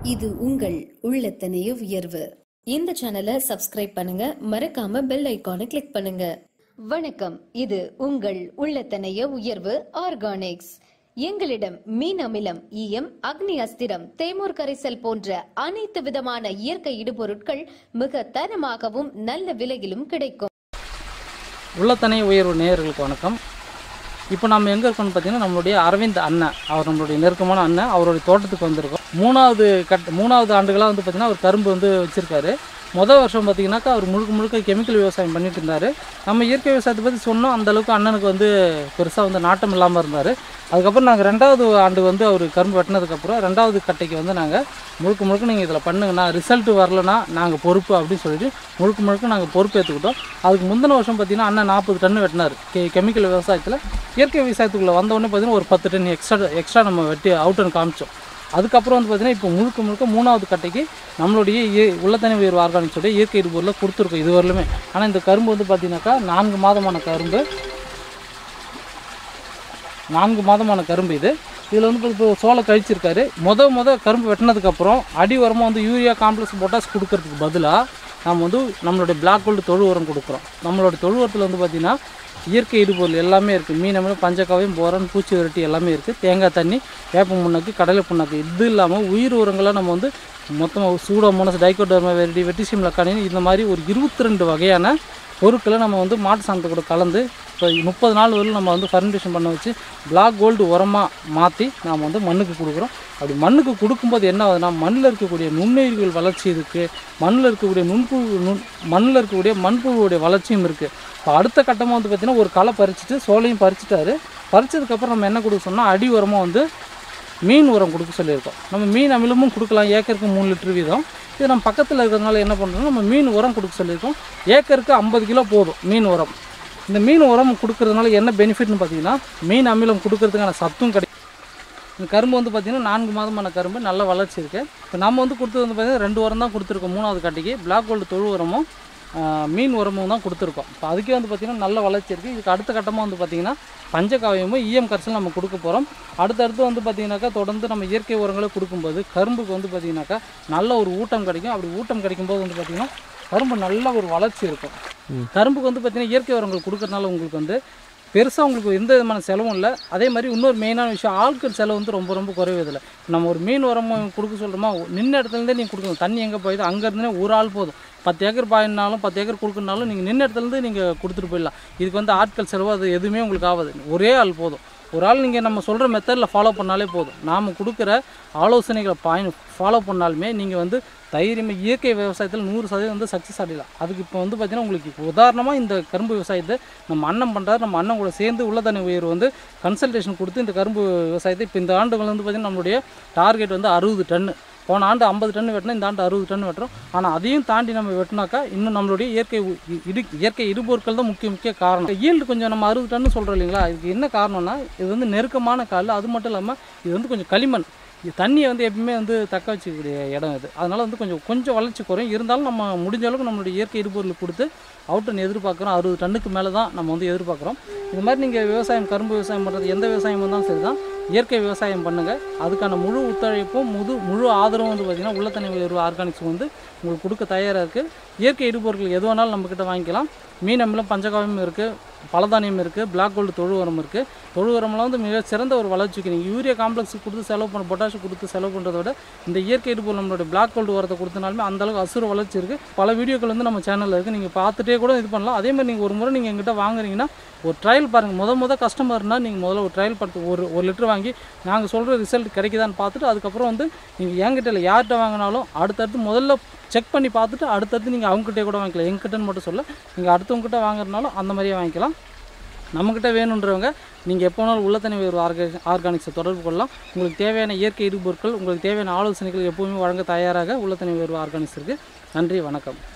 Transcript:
இது உங்கள் உள்ளத்தனைய உயர்வு இந்த சேனலை சப்ஸ்கிரைப் பண்ணுங்க மறக்காம பெல் ஐகானை கிளிக் பண்ணுங்க வணக்கம் இது உங்கள் உள்ளத்தனைய உயர்வு ஆர்கானிக்ஸ் எங்களிடம் மீன் அமிலம் ஈயம் அக்னி அஸ்திரம் தேமூர் கரைசல் போன்ற அனைத்து விதமான இயற்கை இடுபொருட்கள் மிக தரமாகவும் நல்ல விலையிலும் கிடைக்கும் உள்ளத்தனை உயர்வு நேயர்களுக்கு வணக்கம் இப்போ நம்ம எங்கே இருக்கோம்னு பார்த்தீங்கன்னா நம்மளுடைய அரவிந்த் அண்ணன் அவர் நம்மளுடைய நெருக்கமான அண்ணன் அவருடைய தோட்டத்துக்கு வந்திருக்கோம் மூணாவது கட் மூணாவது ஆண்டுகளாக வந்து பார்த்திங்கன்னா அவர் கரும்பு வந்து வச்சுருக்காரு மொதல் வருஷம் பார்த்தீங்கன்னாக்கா அவர் முழுக்க முழுக்க கெமிக்கல் விவசாயம் பண்ணிட்டு இருந்தார் நம்ம இயற்கை விவசாயத்தை பற்றி சொன்னோம் அந்த அளவுக்கு அண்ணனுக்கு வந்து பெருசாக வந்து நாட்டம் இல்லாமல் இருந்தார் அதுக்கப்புறம் நாங்கள் ரெண்டாவது ஆண்டு வந்து அவர் கரும்பு வெட்டினதுக்கப்புறம் ரெண்டாவது கட்டைக்கு வந்து நாங்கள் முழுக்க முழுக்க நீங்கள் இதில் பண்ணுங்கண்ணா ரிசல்ட் வரலனா நாங்கள் பொறுப்பு அப்படின்னு சொல்லிட்டு முழுக்க முழுக்க நாங்கள் பொறுப்பு ஏற்றுக்கிட்டோம் அதுக்கு முந்தின வருஷம் பார்த்தீங்கன்னா அண்ணன் நாற்பது டன் வெட்டினார் கெ கெமிக்கல் விவசாயத்தில் இயற்கை விவசாயத்துக்குள்ளே வந்தோடனே பார்த்தீங்கன்னா ஒரு பத்து டன் எக்ஸ்ட்ரா எக்ஸ்ட்ரா நம்ம வெட்டி அவுட்டன் காமிச்சோம் அதுக்கப்புறம் வந்து பார்த்தீங்கன்னா இப்போ முழுக்க முழுக்க மூணாவது கட்டைக்கு நம்மளுடைய இய- உள்ளத்தனி உயர்வு ஆர்கானிக்ஸோட இயற்கை இடுபொருளில் கொடுத்துருக்கோம் இது வரலுமே ஆனால் இந்த கரும்பு வந்து பார்த்தீங்கன்னாக்கா நான்கு மாதமான கரும்பு நான்கு மாதமான கரும்பு இது இதில் வந்து இப்போ சோளை கழிச்சிருக்காரு முத முத கரும்பு வெட்டினதுக்கப்புறம் அடி உரமாக வந்து யூரியா காம்ப்ளெக்ஸ் பொட்டாஸ் கொடுக்கறதுக்கு பதிலாக நம்ம வந்து நம்மளுடைய பிளாக் கோல்டு தொழு உரம் கொடுக்குறோம் நம்மளோட தொழு உரத்தில் வந்து பார்த்திங்கன்னா இயற்கை இடுபொருள் எல்லாமே இருக்குது மீன் அமிலம் பஞ்சக்காவையும் போரன் பூச்சி விரட்டி எல்லாமே இருக்குது தேங்காய் தண்ணி வேப்ப முன்னாக்கு கடலை புண்ணாக்கு இது இல்லாமல் உயிர் உரங்களை நம்ம வந்து மொத்தமாக சூடோமோனஸ் டைக்கோடர்மா வெரடி வெட்டிசிம் லக்கானின் இந்த மாதிரி ஒரு இருபத்தி ரெண்டு வகையான பொருட்களை நம்ம வந்து மாட்டு சாணத்தை கூட கலந்து இப்போ முப்பது நாள் வரையும் நம்ம வந்து ஃபர்மெண்டேஷன் பண்ண வச்சு பிளாக் கோல்டு உரமாக மாற்றி நாம் வந்து மண்ணுக்கு கொடுக்குறோம் அப்படி மண்ணுக்கு கொடுக்கும்போது என்ன ஆகுதுன்னா மண்ணில் இருக்கக்கூடிய நுண்ணுயிர்கள் வளர்ச்சி இருக்குது மண்ணில் இருக்கக்கூடிய நுண்புழு நுண் மண்ணில் இருக்கக்கூடிய மண்புழுவுடைய வளர்ச்சியும் இருக்குது இப்போ அடுத்த கட்டமாக வந்து பார்த்திங்கன்னா ஒரு களை பறிச்சுட்டு சோலையும் பறிச்சுட்டாரு பறிச்சதுக்கப்புறம் நம்ம என்ன கொடுக்க சொன்னால் அடி உரமாக வந்து மீன் உரம் கொடுக்க சொல்லியிருக்கோம் நம்ம மீன் அமிலமும் கொடுக்கலாம் ஏக்கருக்கு மூணு லிட்டர் வீதம் இது நம்ம பக்கத்தில் இருக்கிறதுனால என்ன பண்ணுறோம்னா நம்ம மீன் உரம் கொடுக்க சொல்லியிருக்கோம் ஏக்கருக்கு ஐம்பது கிலோ போதும் மீன் உரம் இந்த மீன் உரம் கொடுக்கறதுனால என்ன பெனிஃபிட்னு பார்த்தீங்கன்னா மீன் அமிலம் கொடுக்கறதுக்கான சத்தும் கிடைக்கும் இந்த கரும்பு வந்து பார்த்திங்கன்னா நான்கு மாதமான கரும்பு நல்ல வளர்ச்சி இருக்குது இப்போ நம்ம வந்து கொடுத்தது வந்து பார்த்திங்கன்னா ரெண்டு உரம் தான் கொடுத்துருக்கோம் மூணாவது கட்டிக்கு பிளாக் கோல்டு தொழு உரமும் ஆஹ், மீன் உரமும் தான் கொடுத்துருக்கோம் இப்போ அதுக்கே வந்து பார்த்திங்கன்னா நல்ல வளர்ச்சி இருக்குது இதுக்கு அடுத்த கட்டமாக வந்து பார்த்திங்கன்னா பஞ்சகாவியமும் ஈயம் கரைசல் நம்ம கொடுக்க போகிறோம் அடுத்தடுத்து வந்து பார்த்திங்கனாக்கா தொடர்ந்து நம்ம இயற்கை உரங்களை கொடுக்கும்போது கரும்புக்கு வந்து பார்த்திங்கனாக்கா நல்ல ஒரு ஊட்டம் கிடைக்கும் அப்படி ஊட்டம் கிடைக்கும்போது வந்து பார்த்திங்கன்னா கரும்பு நல்ல ஒரு வளர்ச்சி இருக்கும் கரும்புக்கு வந்து பார்த்திங்கன்னா இயற்கை உரங்கள் கொடுக்கறதுனால உங்களுக்கு வந்து பெருசாக உங்களுக்கு எந்த விதமான செலவும் இல்லை அதே மாதிரி இன்னொரு மெயினான விஷயம் ஆட்கள் செலவு வந்து ரொம்ப ரொம்ப குறைவு இதில் நம்ம ஒரு மீன் உரம் கொடுக்க சொல்கிறோமா நின்ன இடத்துலேருந்தே நீங்கள் கொடுக்கணும் தண்ணி எங்கே போயுதோ அங்கேருந்தே ஒரு ஆள் போதும் பத்து ஏக்கர் பாயினாலும் பத்து ஏக்கர் கொடுக்கணுனாலும் நீங்கள் நின்ன இடத்துலேருந்து நீங்கள் கொடுத்துட்டு போயிடலாம் இதுக்கு வந்து ஆட்கள் செலவு அது எதுவுமே உங்களுக்கு ஆகாது ஒரே ஆள் போதும் ஒரு ஆள் நீங்கள் நம்ம சொல்கிற மெத்தடில் ஃபாலோ பண்ணாலே போதும் நாம் கொடுக்குற ஆலோசனைகளை பாயிண்ட் ஃபாலோ பண்ணாலுமே நீங்கள் வந்து தைரியமாக இயற்கை விவசாயத்தில் நூறு சதவீதம் வந்து சக்ஸஸ் அடையலாம் அதுக்கு இப்போ வந்து பார்த்திங்கன்னா உங்களுக்கு உதாரணமாக இந்த கரும்பு விவசாயத்தை நம்ம அண்ணன் பண்ணுறாரு நம்ம அண்ணன் கூட சேர்ந்து உள்ள தனி உயர் வந்து கன்சல்டேஷன் கொடுத்து இந்த கரும்பு விவசாயத்தை இப்போ இந்த ஆண்டு வந்து பார்த்திங்கன்னா நம்மளுடைய டார்கெட் வந்து அறுபது டன்னு போன ஆண்டு ஐம்பது டன் வெட்டினா இந்த ஆண்டு அறுபது டன் வெட்டுறோம் ஆனால் அதையும் தாண்டி நம்ம வெட்டினாக்கா இன்னும் நம்மளுடைய இயற்கை உ- இ- இடு இயற்கை இடுபொருட்கள் தான் முக்கிய முக்கிய காரணம் ஈல்டு கொஞ்சம் நம்ம அறுபது டன் சொல்கிறோம் இல்லைங்களா இதுக்கு என்ன காரணம்னா இது வந்து நெருக்கமான கால் அது மட்டும் இல்லாமல் இது வந்து கொஞ்சம் களிமண் இது தண்ணியை வந்து எப்பவுமே வந்து தக்க வச்சுக்கக்கூடிய இடம் இது அதனால் வந்து கொஞ்சம் கொஞ்சம் வளர்ச்சி குறையும் இருந்தாலும் நம்ம முடிஞ்ச அளவுக்கு நம்மளுடைய இயற்கை இடுபொருள் கொடுத்து அவுட்டன் எதிர்பார்க்குறோம் அறுபது டன்னுக்கு மேலே தான் நம்ம வந்து எதிர்பார்க்குறோம் இது மாதிரி நீங்கள் விவசாயம் கரும்பு விவசாயம் பண்ணுறது எந்த விவசாயம் இருந்தாலும் சரி தான் இயற்கை விவசாயம் பண்ணுங்கள் அதுக்கான முழு ஒத்துழைப்பும் முழு முழு ஆதரவும் வந்து பார்த்திங்கன்னா உள்ளத்தனி உயர்வு ஆர்கானிக்ஸ் வந்து உங்களுக்கு கொடுக்க தயாராக இருக்குது இயற்கை இடுபொருட்கள் எது வேணாலும் நம்மக்கிட்ட வாங்கிக்கலாம் மீன் அமிலம் பஞ்சகாவியம் இருக்குது பலதானியம் இருக்குது பிளாக் கோல்டு தொழு உரம் இருக்குது தொழு உரம்லாம் வந்து மிக சிறந்த ஒரு வளர்ச்சிக்கு நீங்கள் யூரியா காம்ப்ளெக்ஸ் கொடுத்து செலவு பண்ண பொட்டாஷ் கொடுத்து செலவு பண்ணுறத விட இந்த இயற்கை இடுபொருள் நம்மளுடைய பிளாக் கோல்டு உரத்தை கொடுத்தனாலுமே அந்த அளவுக்கு அசுர வளர்ச்சி இருக்குது பல வீடியோக்கள் வந்து நம்ம சேனலில் இருக்குது நீங்கள் பார்த்துட்டே கூட இது பண்ணலாம் அதே மாதிரி நீங்கள் ஒரு முறை நீங்கள் எங்கிட்ட வாங்குறீங்கன்னா ஒரு ட்ரையல் பாருங்கள் முத முத கஸ்டமர்னால் நீங்கள் முதல்ல ஒரு ட்ரையல் பார்த்து ஒரு ஒரு லிட்டர் வாங்கி நாங்கள் சொல்கிற ரிசல்ட் கிடைக்குதான்னு பார்த்துட்டு அதுக்கப்புறம் வந்து நீங்கள் என்கிட்ட இல்லை யார்கிட்ட வாங்கினாலும் அடுத்தடுத்து முதல்ல செக் பண்ணி பார்த்துட்டு அடுத்தடுத்து நீங்கள் அவங்ககிட்டே கூட வாங்கிக்கலாம் எங்கிட்டன்னு மட்டும் சொல்ல நீங்கள் அடுத்தவங்ககிட்ட வாங்குறதுனாலும் அந்த மாதிரியே வாங்கிக்கலாம் நம்மக்கிட்ட வேணுன்றவங்க நீங்கள் எப்போ வேணாலும் உள்ளத்தனி ஒரு ஆர்கா ஆர்கானிக்ஸை தொடர்பு கொள்ளலாம் உங்களுக்கு தேவையான இயற்கை இடுபொருட்கள் உங்களுக்கு தேவையான ஆலோசனைகள் எப்போவுமே வழங்க தயாராக உள்ளத்தனி ஒரு ஆர்கானிக்ஸ் இருக்குது நன்றி வணக்கம்